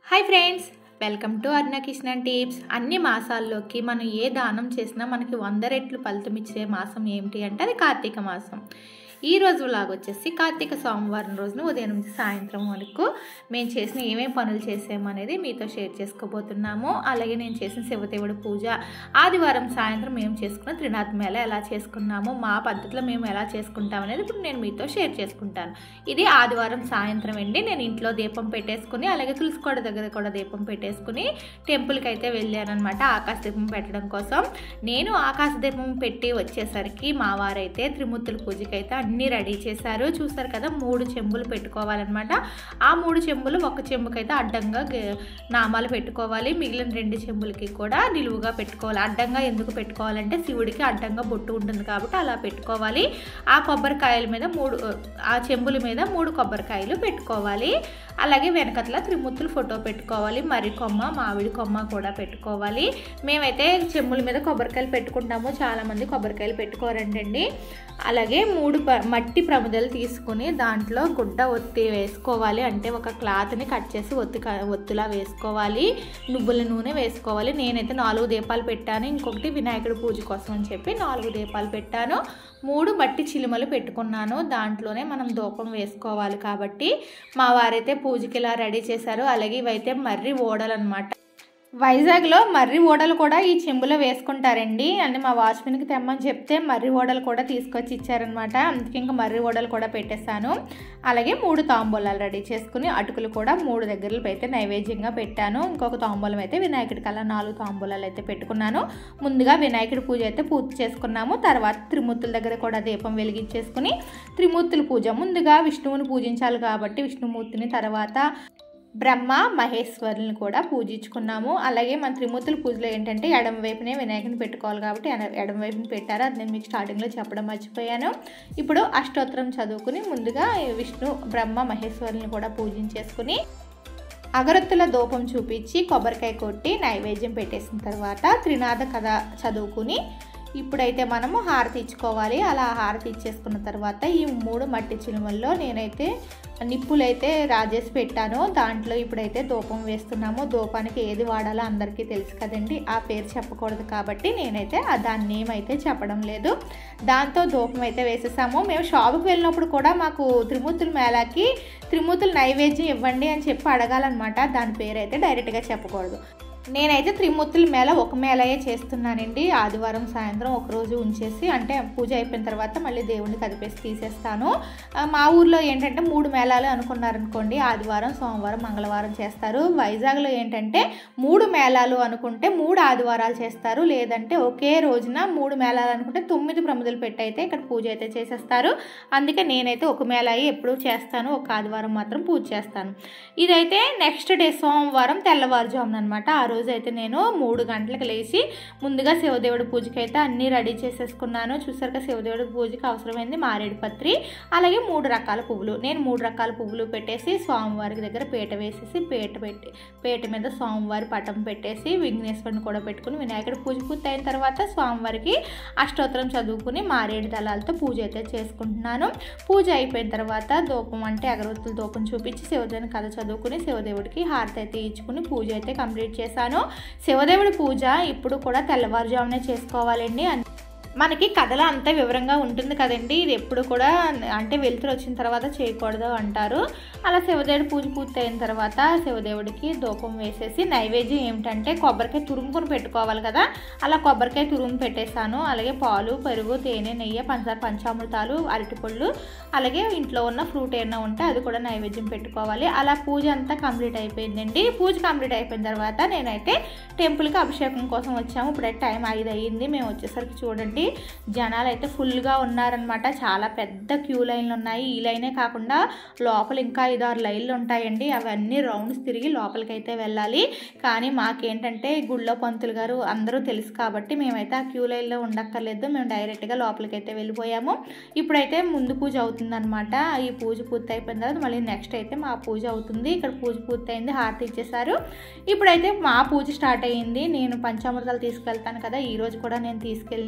hi friends welcome to Arna Kishan tips అన్ని మాసాల్లోకి మనం ఏ దానం చేసినా మనకి వంద రెట్లు ఫలితం ఇచ్చే మాసం ఏమిటి అంటే అది కార్తీక మాసం ఈ రోజు లాగా వచ్చేసి కార్తీక సోమవారం రోజున ఉదయం నుంచి సాయంత్రం వరకు మేము చేసిన ఏమేమి పనులు చేసాము అనేది మీతో షేర్ చేసుకోబోతున్నాము అలాగే నేను చేసిన శివదేవుడి పూజ ఆదివారం సాయంత్రం మేము చేసుకున్న త్రినాథ్ మేళ ఎలా చేసుకున్నాము మా పద్ధతిలో మేము ఎలా చేసుకుంటాం అనేది ఇప్పుడు నేను మీతో షేర్ చేసుకుంటాను ఇది ఆదివారం సాయంత్రం అండి నేను ఇంట్లో దీపం పెట్టేసుకుని అలాగే తులసికోట దగ్గర కూడా దీపం పెట్టేసుకుని టెంపుల్కి అయితే వెళ్ళాను అనమాట ఆకాశ దీపం పెట్టడం కోసం నేను ఆకాశ దీపం పెట్టి వచ్చేసరికి మా వారైతే త్రిమూర్తుల పూజకి అయితే అన్నీ రెడీ చేశారు చూసారు కదా మూడు చెంబులు పెట్టుకోవాలన్నమాట ఆ మూడు చెంబులు ఒక చెంబుకైతే అడ్డంగా గ- నామాలు పెట్టుకోవాలి మిగిలిన రెండు చెంబులకి కూడా నిలువుగా పెట్టుకోవాలి అడ్డంగా ఎందుకు పెట్టుకోవాలంటే శివుడికి అడ్డంగా బొట్టు ఉంటుంది కాబట్టి అలా పెట్టుకోవాలి ఆ కొబ్బరికాయల మీద మూడు ఆ చెంబుల మీద మూడు కొబ్బరికాయలు పెట్టుకోవాలి అలాగే వెనకట్ల త్రిమూర్తులు ఫోటో పెట్టుకోవాలి మర్రి కొమ్మ మామిడి కొమ్మ కూడా పెట్టుకోవాలి మేమైతే చెంబుల మీద కొబ్బరికాయలు పెట్టుకుంటాము చాలామంది కొబ్బరికాయలు పెట్టుకోరంటండి అలాగే మూడు ప- మట్టి ప్రమిదలు తీసుకుని దాంట్లో గుడ్డ ఒత్తి వేసుకోవాలి అంటే ఒక క్లాత్ని కట్ చేసి ఒత్తి క- ఒత్తులా వేసుకోవాలి నువ్వుల నూనె వేసుకోవాలి నేనైతే నాలుగు దీపాలు పెట్టాను ఇంకొకటి వినాయకుడి పూజ కోసం అని చెప్పి నాలుగు దీపాలు పెట్టాను మూడు మట్టి చిలుమలు పెట్టుకున్నాను దాంట్లోనే మనం ధూపం వేసుకోవాలి కాబట్టి మా వారైతే పూజకి ఇలా రెడీ చేశారు అలాగే ఇవైతే మర్రి ఓడలు అనమాట వైజాగ్లో మర్రి ఓడలు కూడా ఈ చెంబులో వేసుకుంటారండి అంటే మా వాచ్మెన్కి తెమ్మని చెప్తే మర్రి ఓడలు కూడా తీసుకొచ్చి ఇచ్చారనమాట అందుకే ఇంకా మర్రి ఓడలు కూడా పెట్టేశాను అలాగే మూడు తాంబూలాలు రెడీ చేసుకుని అటుకులు కూడా మూడు దగ్గరలు అయితే నైవేద్యంగా పెట్టాను ఇంకొక తాంబూలం అయితే వినాయకుడికి అలా నాలుగు తాంబూలాలు అయితే పెట్టుకున్నాను ముందుగా వినాయకుడి పూజ అయితే పూర్తి చేసుకున్నాము తర్వాత త్రిమూర్తుల దగ్గర కూడా దీపం వెలిగించేసుకుని త్రిమూర్తుల పూజ ముందుగా విష్ణువుని పూజించాలి కాబట్టి విష్ణుమూర్తిని తర్వాత బ్రహ్మ మహేశ్వరుని కూడా పూజించుకున్నాము అలాగే మన త్రిమూర్తుల పూజలో ఏంటంటే ఎడమ వైపునే వినాయకుని పెట్టుకోవాలి కాబట్టి ఎడ- ఎడమ వైపుని పెట్టారు అది నేను మీకు స్టార్టింగ్లో చెప్పడం మర్చిపోయాను ఇప్పుడు అష్టోత్తరం చదువుకుని ముందుగా విష్ణు బ్రహ్మ మహేశ్వరుని కూడా పూజించేసుకుని అగరత్తుల దూపం చూపించి కొబ్బరికాయ కొట్టి నైవేద్యం పెట్టేసిన తర్వాత త్రినాథ కథ చదువుకుని ఇప్పుడైతే మనము హారతి ఇచ్చుకోవాలి అలా హారతి ఇచ్చేసుకున్న తర్వాత ఈ మూడు మట్టి చిలుమల్లో నేనైతే నిప్పులైతే రాజేసి పెట్టాను దాంట్లో ఇప్పుడైతే ధూపం వేస్తున్నాము ధూపానికి ఏది వాడాలో అందరికీ తెలుసు కదండి ఆ పేరు చెప్పకూడదు కాబట్టి నేనైతే ఆ దాని నేమ్ అయితే చెప్పడం లేదు దాంతో ధూపం అయితే వేసేసాము మేము షాపుకి వెళ్ళినప్పుడు కూడా మాకు త్రిమూర్తుల మేళాకి త్రిమూర్తుల నైవేద్యం ఇవ్వండి అని చెప్పి అడగాలన్నమాట దాని పేరు అయితే డైరెక్ట్గా చెప్పకూడదు నేనైతే త్రిమూర్తుల మేళ ఒక మేళయే చేస్తున్నానండి ఆదివారం సాయంత్రం ఒక రోజు ఉంచేసి అంటే పూజ అయిపోయిన తర్వాత మళ్ళీ దేవుడిని కదిపేసి తీసేస్తాను ఆ, మా ఊర్లో ఏంటంటే మూడు మేళాలు అనుకున్నారనుకోండి ఆదివారం సోమవారం మంగళవారం చేస్తారు వైజాగ్లో ఏంటంటే మూడు మేళాలు అనుకుంటే మూడు ఆదివారాలు చేస్తారు లేదంటే ఒకే రోజున మూడు మేళాలు అనుకుంటే తొమ్మిది ప్రమిదలు పెట్టి అయితే ఇక్కడ పూజ అయితే చేసేస్తారు అందుకే నేనైతే ఒక మేళాయి ఎప్పుడూ చేస్తాను ఒక ఆదివారం మాత్రం పూజ చేస్తాను ఇదైతే నెక్స్ట్ డే సోమవారం తెల్లవారుజామున అనమాట ఆ రోజు అయితే నేను మూడు గంటలకు లేచి ముందుగా శివదేవుడి పూజకి అయితే అన్నీ రెడీ చేసేసుకున్నాను చూసారు కదా శివదేవుడి పూజకి అవసరమైంది మారేడు పత్రి అలాగే మూడు రకాల పువ్వులు నేను మూడు రకాల పువ్వులు పెట్టేసి స్వామివారికి దగ్గర పీట వేసేసి పీట పెట్టి పీట మీద స్వామివారి పటం పెట్టేసి విఘ్నేశ్వరుని కూడా పెట్టుకుని వినాయకుడి పూజ పూర్తి అయిన తర్వాత స్వామివారికి అష్టోత్తరం చదువుకుని మారేడు దళాలతో పూజ అయితే చేసుకుంటున్నాను పూజ అయిపోయిన తర్వాత దూపం అంటే అగరవత్తుల దూపం చూపించి శివదేవుని కథ చదువుకుని శివదేవుడికి హారతి అయితే ఇచ్చుకుని పూజ అయితే కంప్లీట్ చేశాను శివదేవుడి పూజ ఇప్పుడు కూడా తెల్లవారుజామునే చేసుకోవాలండి అన్- మనకి కథలో అంతా వివరంగా ఉంటుంది కదండి ఇది ఎప్పుడు కూడా అంటే వెలుతురు వచ్చిన తర్వాత చేయకూడదు అంటారు అలా శివదేవుడి పూజ పూర్తి అయిన తర్వాత శివదేవుడికి ధూపం వేసేసి నైవేద్యం ఏమిటంటే కొబ్బరికాయ తురుముకొని పెట్టుకోవాలి కదా అలా కొబ్బరికాయ తురుము పెట్టేశాను అలాగే పాలు పెరుగు తేనె నెయ్యి పంచదార పంచామృతాలు అరటిపళ్ళు అలాగే ఇంట్లో ఉన్న ఫ్రూట్ ఏమైనా ఉంటే అది కూడా నైవేద్యం పెట్టుకోవాలి అలా పూజ అంతా కంప్లీట్ అయిపోయిందండి పూజ కంప్లీట్ అయిపోయిన తర్వాత నేనైతే టెంపుల్కి అభిషేకం కోసం వచ్చాము ఇప్పుడైతే టైం ఐదు అయ్యింది మేము వచ్చేసరికి చూడండి జనాలు అయితే ఫుల్గా ఉన్నారనమాట చాలా పెద్ద క్యూ లైన్లు ఉన్నాయి ఈ లైనే కాకుండా లోపల ఇంకా ఐదారు లైన్లు ఉంటాయండి అవన్నీ రౌండ్స్ తిరిగి లోపలికి అయితే వెళ్ళాలి కానీ మాకేంటంటే గుళ్ళో పంతులు గారు అందరూ తెలుసు కాబట్టి మేమైతే ఆ క్యూ లైన్లో ఉండక్కర్లేదు మేము డైరెక్ట్గా లోపలికి అయితే వెళ్ళిపోయాము ఇప్పుడైతే ముందు పూజ అవుతుందన్నమాట ఈ పూజ పూర్తి అయిపోయిన తర్వాత మళ్ళీ నెక్స్ట్ అయితే మా పూజ అవుతుంది ఇక్కడ పూజ పూర్తయింది హారతి ఇచ్చేసారు ఇప్పుడైతే మా పూజ స్టార్ట్ అయ్యింది నేను పంచామృతాలు తీసుకెళ్తాను కదా ఈ రోజు కూడా నేను తీసుకెళ్ళి అన్నీ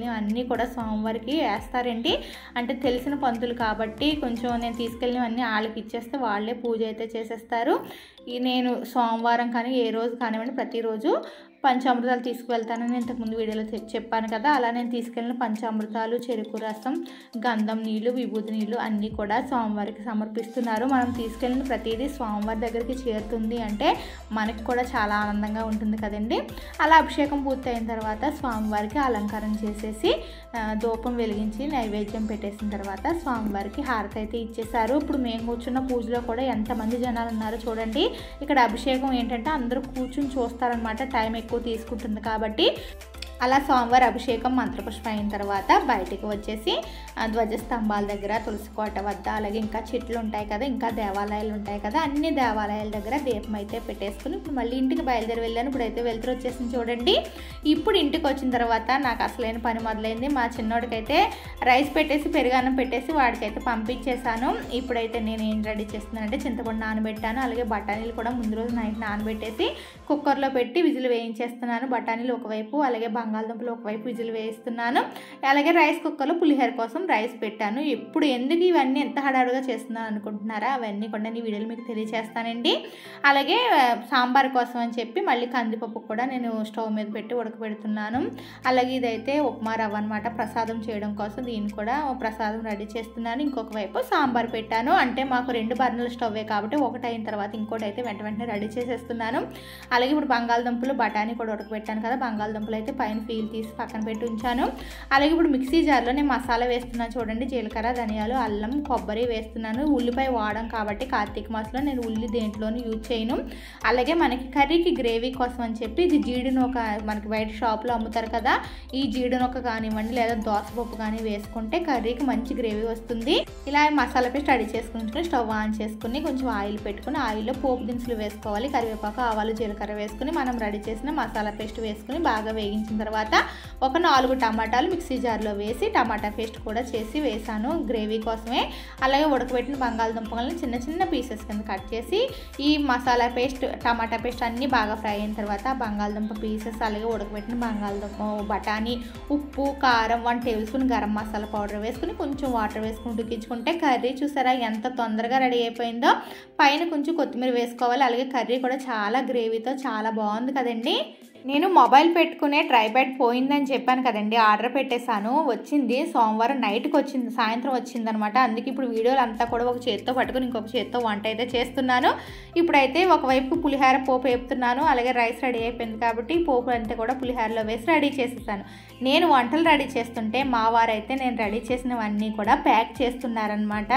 కూడా స్వామివారికి వేస్తారండి అంటే తెలిసిన పంతులు కాబట్టి కొంచెం నేను తీసుకెళ్ళినవన్నీ వాళ్ళకి ఇచ్చేస్తే వాళ్ళే పూజ అయితే చేసేస్తారు ఈ నేను సోమవారం కానీ ఏ రోజు కానివ్వండి ప్రతిరోజు పంచామృతాలు తీసుకువెళ్తానని ఇంతకుముందు వీడియోలో చె- చెప్పాను కదా అలా నేను తీసుకెళ్ళిన పంచామృతాలు చెరుకు రసం గంధం నీళ్ళు విభూతి నీళ్ళు అన్నీ కూడా స్వామివారికి సమర్పిస్తున్నారు మనం తీసుకెళ్ళిన ప్రతిదీ స్వామివారి దగ్గరికి చేరుతుంది అంటే మనకి కూడా చాలా ఆనందంగా ఉంటుంది కదండి అలా అభిషేకం పూర్తయిన తర్వాత స్వామివారికి అలంకారం చేసేసి ఆ, ధూపం వెలిగించి నైవేద్యం పెట్టేసిన తర్వాత స్వామివారికి హారతి అయితే ఇచ్చేసారు ఇప్పుడు మేము కూర్చున్న పూజలో కూడా ఎంతమంది జనాలు ఉన్నారో చూడండి ఇక్కడ అభిషేకం ఏంటంటే అందరూ కూర్చుని చూస్తారనమాట టైం ఎక్కువ తీసుకుంటుంది కాబట్టి అలా స్వామివారి అభిషేకం మంత్రపుష్పం అయిన తర్వాత బయటికి వచ్చేసి ఆ ధ్వజస్తంభాల దగ్గర తులసి కోట వద్ద అలాగే ఇంకా చెట్లు ఉంటాయి కదా ఇంకా దేవాలయాలు ఉంటాయి కదా అన్ని దేవాలయాల దగ్గర దీపం అయితే పెట్టేసుకుని ఇప్పుడు మళ్ళీ ఇంటికి బయలుదేరి వెళ్ళాను ఇప్పుడు అయితే వెళ్తురు వచ్చేసింది చూడండి ఇప్పుడు ఇంటికి వచ్చిన తర్వాత నాకు అసలైన పని మొదలైంది మా చిన్నోడికైతే రైస్ పెట్టేసి పెరుగన్నం పెట్టేసి వాడికైతే పంపించేశాను ఇప్పుడైతే నేను ఏం రెడీ చేస్తున్నానంటే చింతపండు నానబెట్టాను అలాగే బఠానీలు కూడా ముందు రోజు నైట్ నానబెట్టేసి కుక్కర్లో పెట్టి విజిల్ వేయించేస్తున్నాను బఠానీలు ఒకవైపు అలాగే బంగాళదుంపలు ఒకవైపు విజిల్ వేయిస్తున్నాను అలాగే రైస్ కుక్కర్లో పులిహోర కోసం రైస్ పెట్టాను ఇప్పుడు ఎందుకు ఇవన్నీ ఎంత హడావుడిగా చేస్తున్నాను అనుకుంటున్నారా అవన్నీ కూడా నేను ఈ వీడియోలో మీకు తెలియజేస్తానండి అలాగే ఆ, సాంబార్ కోసం అని చెప్పి మళ్ళీ కందిపప్పు కూడా నేను స్టవ్ మీద పెట్టి ఉడకబెడుతున్నాను అలాగే ఇదైతే ఉప్మా రవ్వ అనమాట ప్రసాదం చేయడం కోసం దీన్ని కూడా ప్రసాదం రెడీ చేస్తున్నాను ఇంకొక వైపు సాంబార్ పెట్టాను అంటే మాకు రెండు బర్నర్ల స్టవ్వే కాబట్టి ఒకటి అయిన తర్వాత ఇంకోటి అయితే వెంట వెంటనే రెడీ చేసేస్తున్నాను అలాగే ఇప్పుడు బంగాళదుంపలు బఠానీ కూడా ఉడకబెట్టాను కదా బంగాళదుంపలు అయితే పైన ఫీల్ తీసి పక్కన పెట్టి ఉంచాను అలాగే ఇప్పుడు మిక్సీ జార్లో నేను మసాలా వేస్తున్నాను చూడండి జీలకర్ర ధనియాలు అల్లం కొబ్బరి వేస్తున్నాను ఉల్లిపాయ వాడడం కాబట్టి కార్తీక మాసంలో నేను ఉల్లి దేంట్లోనూ యూజ్ చేయను అలాగే మనకి కర్రీకి గ్రేవీ కోసం అని చెప్పి ఇది జీడినొక మనకి బయట షాప్లో అమ్ముతారు కదా ఈ జీడినొక కానివ్వండి లేదా దోసపప్పు కానీ వేసుకుంటే కర్రీకి మంచి గ్రేవీ వస్తుంది ఇలా మసాలా పేస్ట్ రెడీ చేసుకుని స్టవ్ ఆన్ చేసుకుని కొంచెం ఆయిల్ పెట్టుకుని ఆయిల్లో పోపు దినుసులు వేసుకోవాలి కరివేపాకు ఆవాలు జీలకర్ర వేసుకుని మనం రెడీ చేసిన మసాలా పేస్ట్ వేసుకుని బాగా వేగించిన తర్వాత ఒక నాలుగు టమాటాలు మిక్సీ జార్లో వేసి టమాటా పేస్ట్ కూడా చేసి వేసాను గ్రేవీ కోసమే అలాగే ఉడకబెట్టిన బంగాళదుంపలను చిన్న చిన్న పీసెస్ కింద కట్ చేసి ఈ మసాలా పేస్ట్ టమాటా పేస్ట్ అన్నీ బాగా ఫ్రై అయిన తర్వాత ఆ బంగాళదుంప పీసెస్ అలాగే ఉడకబెట్టిన బంగాళదుంప బఠానీ ఉప్పు కారం one tablespoon garam masala powder వేసుకుని కొంచెం వాటర్ వేసుకుని ఉడికించుకుంటే కర్రీ చూసారా ఎంత తొందరగా రెడీ అయిపోయిందో పైన కొంచెం కొత్తిమీర వేసుకోవాలి అలాగే కర్రీ కూడా చాలా గ్రేవీతో చాలా బాగుంది కదండి నేను మొబైల్ పెట్టుకునే ట్రైబ్యాడ్ పోయిందని చెప్పాను కదండి ఆర్డర్ పెట్టేశాను వచ్చింది సోమవారం నైట్కి వచ్చింది సాయంత్రం వచ్చిందనమాట అందుకే ఇప్పుడు వీడియోలు అంతా కూడా ఒక చేత్తో పట్టుకుని ఇంకొక చేత్తో వంట అయితే చేస్తున్నాను ఇప్పుడైతే ఒకవైపు పులిహోర పోపు వేపుతున్నాను అలాగే రైస్ రెడీ అయిపోయింది కాబట్టి పోపు అంతా కూడా పులిహోరలో వేసి రెడీ చేసేసాను నేను వంటలు రెడీ చేస్తుంటే మా వారైతే నేను రెడీ చేసినవన్నీ కూడా ప్యాక్ చేస్తున్నారనమాట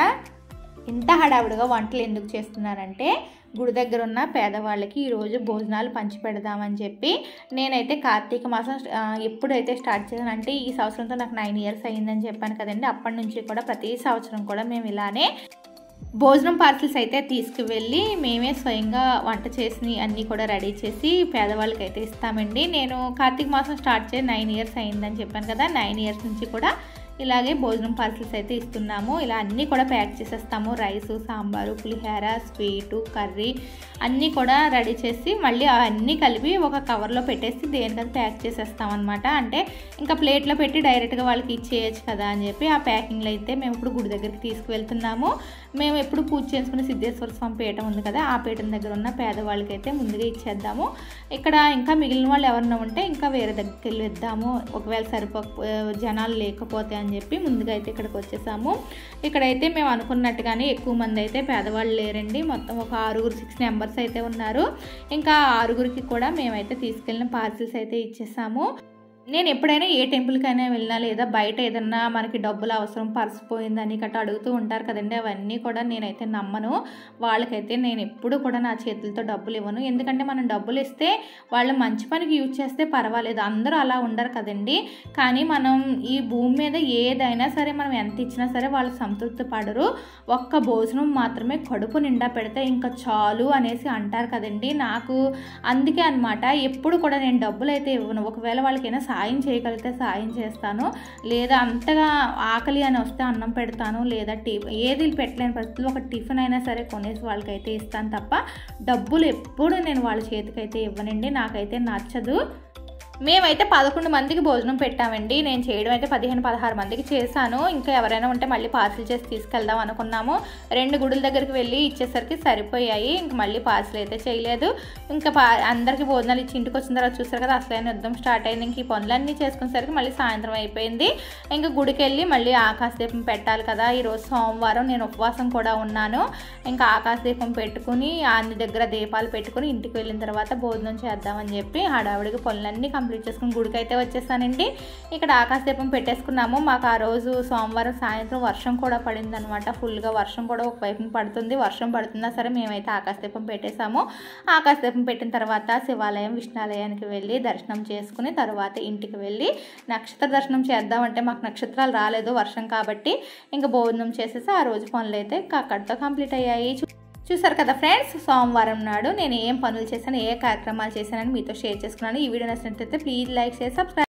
ఇంత హడావుడిగా వంటలు ఎందుకు చేస్తున్నారంటే గుడి దగ్గర ఉన్న పేదవాళ్ళకి ఈరోజు భోజనాలు పంచి పెడదామని చెప్పి నేనైతే కార్తీక మాసం ఆ, ఎప్పుడైతే స్టార్ట్ చేశాను అంటే ఈ సంవత్సరంతో నాకు నైన్ ఇయర్స్ అయ్యిందని చెప్పాను కదండి అప్పటి నుంచి కూడా ప్రతి సంవత్సరం కూడా మేము ఇలానే భోజనం పార్సిల్స్ అయితే తీసుకువెళ్ళి మేమే స్వయంగా వంట చేసి అన్నీ కూడా రెడీ చేసి పేదవాళ్ళకి అయితే ఇస్తామండి నేను కార్తీక మాసం స్టార్ట్ చేసి నైన్ ఇయర్స్ అయిందని చెప్పాను కదా నైన్ ఇయర్స్ నుంచి కూడా ఇలాగే భోజనం పార్సిల్స్ అయితే ఇస్తున్నాము ఇలా అన్నీ కూడా ప్యాక్ చేసేస్తాము రైసు సాంబారు పులిహోర స్వీటు కర్రీ అన్నీ కూడా రెడీ చేసి మళ్ళీ అవన్నీ కలిపి ఒక కవర్లో పెట్టేసి దేనికది ప్యాక్ చేసేస్తాం అనమాట అంటే ఇంకా ప్లేట్లో పెట్టి డైరెక్ట్గా వాళ్ళకి ఇచ్చేయచ్చు కదా అని చెప్పి ఆ ప్యాకింగ్లో అయితే మేము ఇప్పుడు గుడి దగ్గరికి తీసుకువెళ్తున్నాము మేము ఎప్పుడు పూజ చేసుకునే సిద్ధేశ్వర స్వామి పీఠం ఉంది కదా ఆ పీఠం దగ్గర ఉన్న పేదవాళ్ళకి అయితే ముందుగా ఇచ్చేద్దాము ఇక్కడ ఇంకా మిగిలిన వాళ్ళు ఎవరన్నా ఉంటే ఇంకా వేరే దగ్గరికి వెళ్ళి ఇద్దాము ఒకవేళ సరిపోక జనాలు లేకపోతే అని చెప్పి ముందుగా అయితే ఇక్కడికి వచ్చేసాము ఇక్కడైతే మేము అనుకున్నట్టుగానే ఎక్కువ మంది అయితే పేదవాళ్ళు లేరండి మొత్తం ఒక ఆరుగురు సిక్స్ నెంబర్స్ అయితే ఉన్నారు ఇంకా ఆ ఆరుగురికి కూడా మేమైతే తీసుకెళ్ళిన పార్సిల్స్ అయితే ఇచ్చేసాము నేను ఎప్పుడైనా ఏ టెంపుల్కైనా వెళ్ళినా లేదా బయట ఏదన్నా మనకి డబ్బులు అవసరం పర్స్ పోయిందని గట్రా అడుగుతూ ఉంటారు కదండి అవన్నీ కూడా నేనైతే నమ్మను వాళ్ళకైతే నేను ఎప్పుడు కూడా నా చేతులతో డబ్బులు ఇవ్వను ఎందుకంటే మనం డబ్బులు ఇస్తే వాళ్ళు మంచి పనికి యూజ్ చేస్తే పర్వాలేదు అందరూ అలా ఉండరు కదండి కానీ మనం ఈ భూమి మీద ఏదైనా సరే మనం ఎంత ఇచ్చినా సరే వాళ్ళు సంతృప్తి పడరు ఒక్క భోజనం మాత్రమే కడుపు నిండా పెడితే ఇంకా చాలు అనేసి అంటారు కదండి నాకు అందుకే అనమాట ఎప్పుడు కూడా నేను డబ్బులు అయితే ఇవ్వను ఒకవేళ వాళ్ళకైనా సాయం చేయగలిగితే సాయం చేస్తాను లేదా అంతగా ఆకలి అని వస్తే అన్నం పెడతాను లేదా టీ ఏది పెట్టలేని పరిస్థితుల్లో ఒక టిఫిన్ అయినా సరే కొనేసి వాళ్ళకైతే ఇస్తాను తప్ప డబ్బులు ఎప్పుడు నేను వాళ్ళ చేతికైతే ఇవ్వనండి నాకైతే నచ్చదు మేమైతే పదకొండు మందికి భోజనం పెట్టామండి నేను చేయడం అయితే పదిహేను పదహారు మందికి చేశాను ఇంకా ఎవరైనా ఉంటే మళ్ళీ పార్సిల్ చేసి తీసుకెళ్దాం అనుకున్నాము రెండు గుడుల దగ్గరికి వెళ్ళి ఇచ్చేసరికి సరిపోయాయి ఇంక మళ్ళీ పార్సిల్ అయితే చేయలేదు ఇంకా పా అందరికీ భోజనాలు ఇచ్చి ఇంటికి వచ్చిన తర్వాత చూస్తారు కదా అసలైన యుద్ధం స్టార్ట్ అయింది ఇంక ఈ పనులన్నీ చేసుకునేసరికి మళ్ళీ సాయంత్రం అయిపోయింది ఇంకా గుడికి వెళ్ళి మళ్ళీ ఆకాశదీపం పెట్టాలి కదా ఈరోజు సోమవారం నేను ఉపవాసం కూడా ఉన్నాను ఇంకా ఆకాశదీపం పెట్టుకుని అన్ని దగ్గర దీపాలు పెట్టుకుని ఇంటికి వెళ్ళిన తర్వాత భోజనం చేద్దామని చెప్పి హడావిడికి పనులన్నీ కంప్లీట్ చేసుకుని గుడికి అయితే వచ్చేసానండి ఇక్కడ ఆకాశదీపం పెట్టేసుకున్నాము మాకు ఆ రోజు సోమవారం సాయంత్రం వర్షం కూడా పడింది అనమాట ఫుల్గా వర్షం కూడా ఒకవైపున పడుతుంది వర్షం పడుతున్నా సరే మేమైతే ఆకాశదీపం పెట్టేశాము ఆకాశదీపం పెట్టిన తర్వాత శివాలయం విష్ణాలయానికి వెళ్ళి దర్శనం చేసుకుని తర్వాత ఇంటికి వెళ్ళి నక్షత్ర దర్శనం చేద్దామంటే మాకు నక్షత్రాలు రాలేదు వర్షం కాబట్టి ఇంకా భోజనం చేసేసి ఆ రోజు పనులు అయితే అక్కడితో కంప్లీట్ అయ్యాయి చూ- చూసారు కదా ఫ్రెండ్స్ సోమవారం నాడు నేను ఏం పనులు చేశాను ఏ కార్యక్రమాలు చేశానని మీతో షేర్ చేసుకున్నాను ఈ వీడియో నచ్చినట్లయితే ప్లీజ్ లైక్ చేసి సబ్స్క్రైబ్